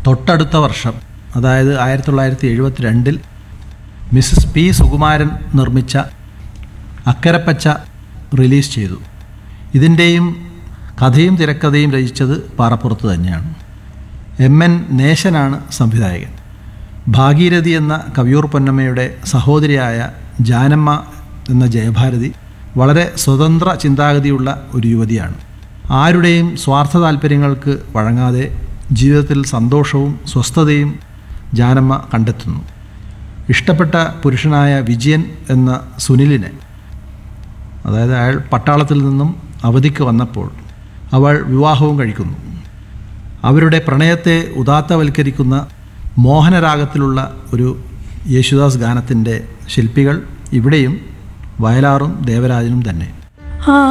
തൊട്ടടുത്ത വർഷം അതായത് ആയിരത്തി തൊള്ളായിരത്തി എഴുപത്തി രണ്ടിൽ മിസ്സസ് പി സുകുമാരൻ നിർമ്മിച്ച അക്കരപ്പച്ച റിലീസ് ചെയ്തു ഇതിൻ്റെയും കഥയും തിരക്കഥയും രചിച്ചത് പാറപ്പുറത്ത് തന്നെയാണ് എം എൻ നേശനാണ് സംവിധായകൻ ഭാഗീരഥി എന്ന കവിയൂർ പൊന്നമ്മയുടെ സഹോദരിയായ ജാനമ്മ എന്ന ജയഭാരതി വളരെ സ്വതന്ത്ര ചിന്താഗതിയുള്ള ഒരു യുവതിയാണ് ആരുടെയും സ്വാർത്ഥ താല്പര്യങ്ങൾക്ക് വഴങ്ങാതെ ജീവിതത്തിൽ സന്തോഷവും സ്വസ്ഥതയും ജാനമ്മ കണ്ടെത്തുന്നു ഇഷ്ടപ്പെട്ട പുരുഷനായ വിജയൻ എന്ന സുനിലിനെ അതായത് അയാൾ പട്ടാളത്തിൽ നിന്നും അവധിക്ക് വന്നപ്പോൾ അവൾ വിവാഹവും കഴിക്കുന്നു അവരുടെ പ്രണയത്തെ ഉദാത്തവൽക്കരിക്കുന്ന മോഹനരാഗത്തിലുള്ള ഒരു യേശുദാസ് ഗാനത്തിൻ്റെ ശില്പികൾ ഇവിടെയും വയലാറും ദേവരാജനും തന്നെ ആ